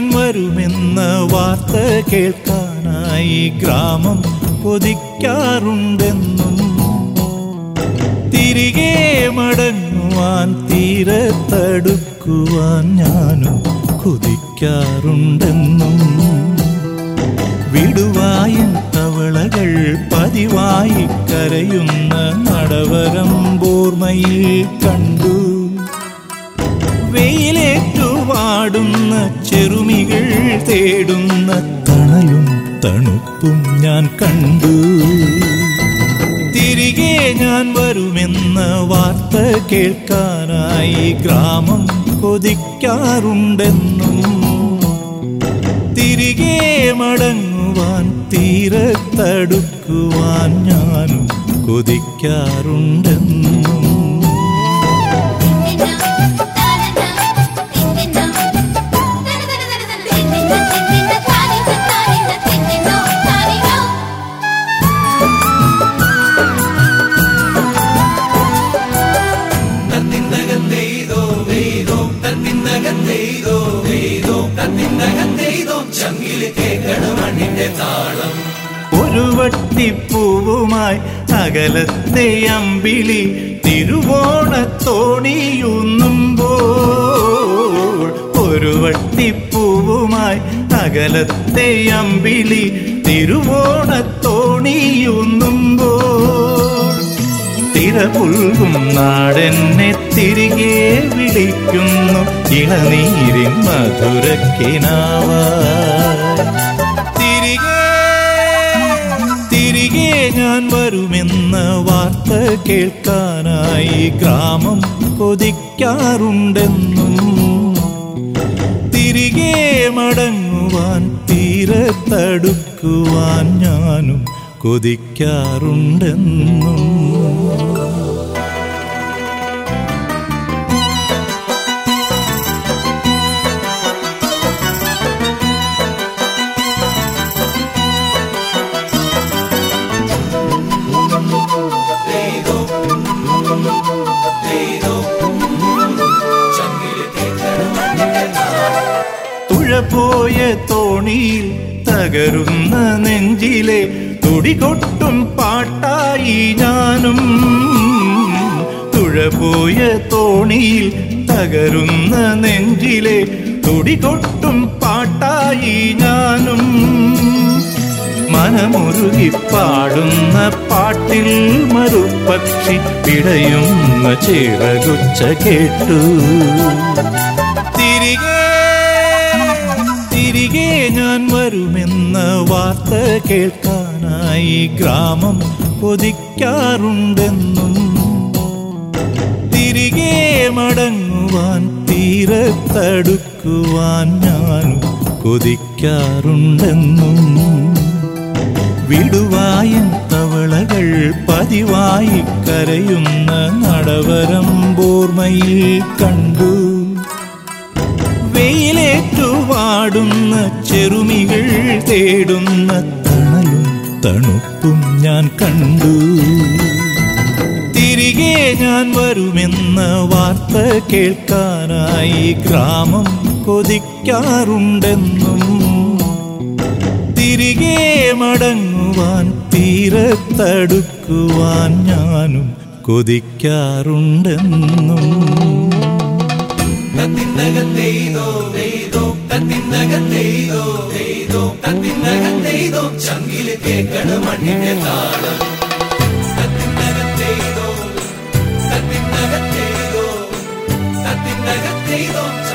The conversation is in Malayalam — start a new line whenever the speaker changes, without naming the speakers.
ഞാൻ വരുമെന്ന വാർത്ത കേൾക്കാനായി ഗ്രാമം കൊതിക്കാറുണ്ടെന്നും തിരികെ മടങ്ങുവാൻ തീരത്തടുക്കുവാൻ ഞാനും കൊതിക്കാറുണ്ടെന്നും വിടുവായൻ തവളകൾ പതിവായി കരയുന്ന നടവരം ബോർമയിൽ കണ്ടു വെയിലേറ്റുവാടുന്ന ചെറുമികൾ തേടുന്ന തണലും തണുപ്പും ഞാൻ കണ്ടു തിരികെ ഞാൻ വരുമെന്ന വാർത്ത കേൾക്കാനായി ഗ്രാമം കൊതിക്കാറുണ്ടെന്നും തിരികെ മടങ്ങുവാൻ തീരത്തടുക്കുവാൻ ഞാനും കൊതിക്കാറുണ്ടെന്നും ഒരു വട്ടിപ്പൂവുമായി അകലത്തെ അമ്പിളി തിരുവോണത്തോണിയുന്നുമ്പോൾ ഒരു വട്ടിപ്പൂവുമായി അകലത്തെ അമ്പിളി തിരുവോണത്തോണിയുന്നുമ്പോൾ തിരപുൽകും നാടെന്നെ തിരികെ വിളിക്കുന്നു ഇളനീരിൻ മധുരക്കിനാവായി തിരികെ തിരികെ ഞാൻ വരുമെന്ന വാർത്ത കേൾക്കാനായി ഗ്രാമം കൊതിക്കാറുണ്ടെന്നും തിരികെ മടങ്ങുവാൻ തീരത്തടുക്കുവാൻ ഞാനും കൊതിക്കാറുണ്ടെന്നും തുഴപോയ തോണിയിൽ തകരുന്ന നെഞ്ചിലെ തുടികൊട്ടും പാട്ടായി ഞാനും തുഴപോയ തോണിയിൽ തകരുന്ന നെഞ്ചിലെ തുടികൊട്ടും പാട്ടായി ഞാനും മനമുരുകി പാടുന്ന പാട്ടിൽ മറുപക്ഷി പിടയുന്ന ചിറകുച്ച കേട്ടു തിരികെ തിരികെ ഞാൻ വരുമെന്ന വാർത്ത കേൾക്കാനായി ഗ്രാമം കൊതിക്കാറുണ്ടെന്നും തിരികെ മടങ്ങുവാൻ തീരത്തടുക്കുവാൻ ഞാനും കൊതിക്കാറുണ്ടെന്നും വിടുവായൻ തവളകൾ പതിവായി കരയുന്ന നടവരം ബോർമയിൽ കണ്ടു വെയിലേറ്റുവാടുന്ന ചെറുമികൾ തേടുന്ന തണലും തണുപ്പും ഞാൻ കണ്ടു തിരികെ ഞാൻ വരുമെന്ന വാർത്ത കേൾക്കാനായി ഗ്രാമം കൊതിക്കാറുണ്ടെന്നും തിരികെ മടങ്ങുവാൻ തീരത്തടുക്കുവാൻ ഞാനും കൊതിക്കാറുണ്ടെന്നും
ചങ്കില്